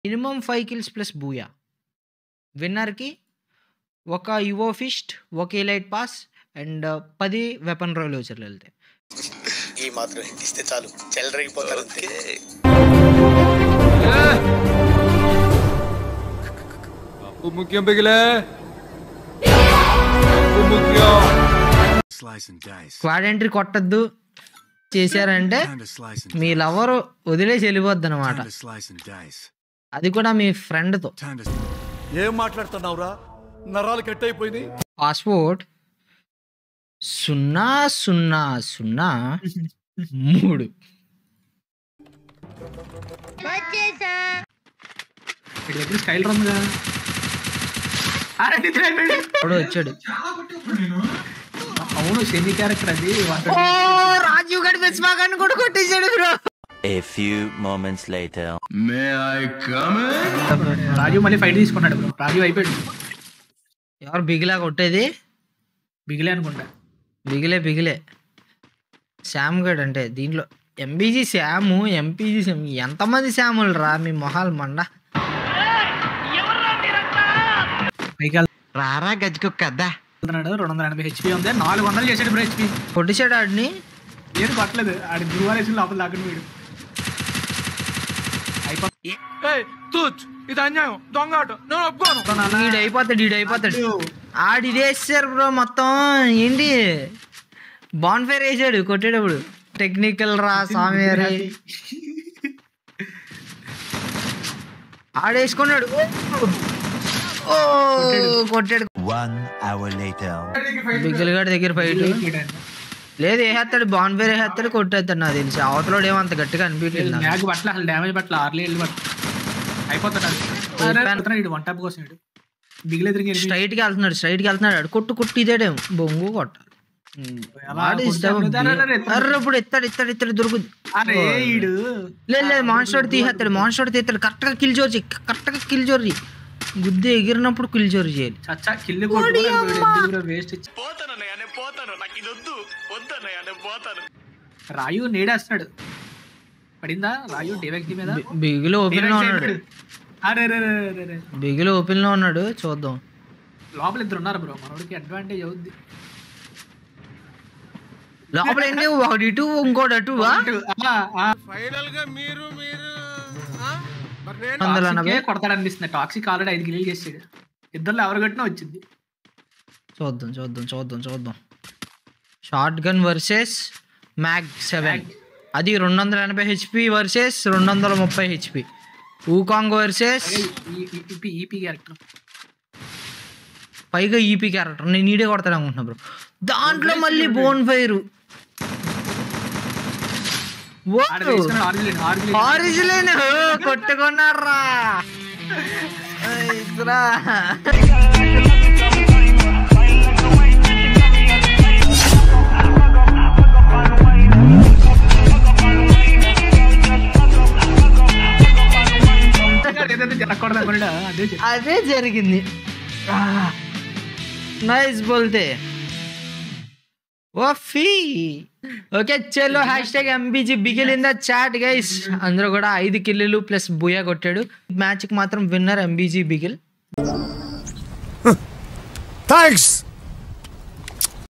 Minimum five kills plus booyah విన్నర్కి ఒక యువో ఫిస్ట్ ఒక ఎలైట్ పాస్ అండ్ పది వెపన్ రాయల్ వచ్చర్లు వెళ్తాయి ఈ మాత్రం హిట్ ఇస్తే చాలు చెల్లరగిపోతారు అంతే అప్పు ముఖ్యం బిగిలే అప్పు ముఖ్యం Slice and dice. Squad entry కొట్టద్దు చేశారంటే Time to slice and మీ లవర్ వదిలేసి వెళ్ళిపోద్ది అనమాట time to slice and dice. అది కూడా మీ ఫ్రెండ్తో Time to ఏం మాట్లాడుతున్నావురా నరాలు కట్ అయిపోయింది పాస్పోర్ట్ సున్నా సున్నా సున్నా మూడు వీడి దగ్గర స్టైల్ ఉందిగా అరే నిద్ర అయిపోయాడు. ఇప్పుడు వచ్చాడు అవును సెమీ క్యారెక్టర్ అది ఓ రాజీవ్ గడి విస్మాగాన్ని కూడా కొట్టేశాడు bro A few moments later. Raju మళ్ళీ ఫైట్ తీసుకున్నాడు బ్రో రాజు అయిపోయాడు ఎవరు బిగిలా కొట్టేది బిగిలే అనుకుంటా బిగిలే బిగిలే శ్యామ్ గడ్ అంటే దీంట్లో ఎంబీజీ శ్యాము ఎంపీజీ శ్యామ్ ఎంతమంది శ్యాములు రా మీ మొహాలు మండ పైకి రారా గజ్జుకు కదా వెళ్తున్నాడు రెండు వందల ఎనభై హెచ్పి ఉంది నాలుగు వందలు చేసాడు బ్రో హెచ్పి కొట్టేశాడు ఆడిని ఏది పట్టలేదు ఆడి గురువారేసి లోపల లాక్కుని వీడు అయిపోతుంది తూచ్ ఇది అన్యాయం దొంగ ఆట నేను ఒప్పుకోను ఈడు అయిపోతాడు ఈడు అయిపోతాడు ఆడి వేసారు బ్రో మొత్తం ఏంటి బాన్ ఫైర్ వేసాడు కొట్టేటప్పుడు టెక్నికల్ రా స్వామి రే ఆడేసుకున్నాడు ఓ కొట్టాడు One hour later. బిగ్గిల్ గారి దగ్గర ఫైట్ లేదు వేసేస్తాడు బాన్ ఫైర్ వేసేస్తాడు కొట్టేస్తాడు నాకు తెలిసి అవతలోడు ఏమంత గట్టిగా అనిపించలేదు నాకు. మ్యాగ్ పట్ల అసలు డ్యామేజ్ పట్ల ఆర్లీ వెళ్ళి పట్ల అయిపోతాడు అది. అరే, వెళ్తున్నాడు వీడు వన్ టాప్ కోసం వీడు బిగిలే తిరిగి ఎనిమిది. స్ట్రైట్ కి వెళ్తున్నాడు స్ట్రైట్ కి వెళ్తున్నాడు ఆడు కొట్టు కొట్టు ఇదేడేం బొంగు కొట్టాలి ఎలా వాడు ఇష్టం. కొడతాడు? అరే, అరే, అరే, అర్ర ఇప్పుడు ఎత్తాడు ఎత్తాడు ఎత్తాడు దొరుకుద్ది అరే ఈడు లేదు లేదు మాన్స్టర్ తీసేస్తాడు మాన్స్టర్ తీస్తాడు కరెక్ట్ గా కిల్ జోర్జి కరెక్ట్ గా కిల్ జోర్జి గుద్దు ఎగిరినప్పుడు కిల్ జోర్జి చేయాలి చచ్చా కిల్లు కొట్టు వేస్ట్ ఇచ్చి పోతానన్నయ్య నేను పోతాను నాకు ఇది వద్దు వద్దన్నయ్య నేను పోతాను రాయు నేడేస్తున్నాడు పడిందా రాయు డేవెక్టి మీద బి- బిగిలో ఓపెన్ లో డేవెక్టి ఉన్నాడు అయిపోయాడు. అరే అరే, అరే, అరే, అరే. బిగిలో ఓపెన్ లో ఉన్నాడు చూద్దాం లోపల ఇద్దరు ఉన్నారు బ్రో మనోడికి అడ్వాంటేజ్ అవుద్ది లోపల ఏంటి ఒకటి ఇటు ఇంకోటి అటు ఆ? ఆ, ఆ, ఫైనల్ గా మీరు మీరు ఆ? మరి నేను వందల ఎనభై టాక్సికే కొడతాడనిపిస్తుంది టాక్సిక్ ఆల్రెడీ ఐదు కిలీలు చేసాడు ఇద్దరు ఎవరు కట్టినా వచ్చింది చూద్దాం చూద్దాం చూద్దాం చూద్దాం short gun versus mag seven అది రెండు వందల ఎనభై హెచ్పి వర్సెస్ రెండు వందల ముప్పై HP Wukong versus EP EP character పైగా ఈపీ క్యారెక్టర్ నేను నీడే కొడతాను అనుకుంటున్నా బ్రో దాంట్లో మళ్ళీ బోన్ ఫైర్ ఆడ తీసుకున్నాడు ఆర్జిలేన్ ఆర్జిలేన్ ఆరిజిన్ కొట్టుకున్నారా ఇసురా. ఏదైతే జరగకూడదు అనుకున్నాడా అదే చెప్పు. అదే జరిగింది నైస్ బోల్తే ఓఫీ ఓకే చలో hashtag MBG Bigil in the chat guys అందరూ కూడా ఐదు కిల్లులు ప్లస్ బుయా కొట్టాడు మ్యాచ్ కి మాత్రం విన్నర్ ఎంబీజీ బిగిల్ థ్యాంక్స్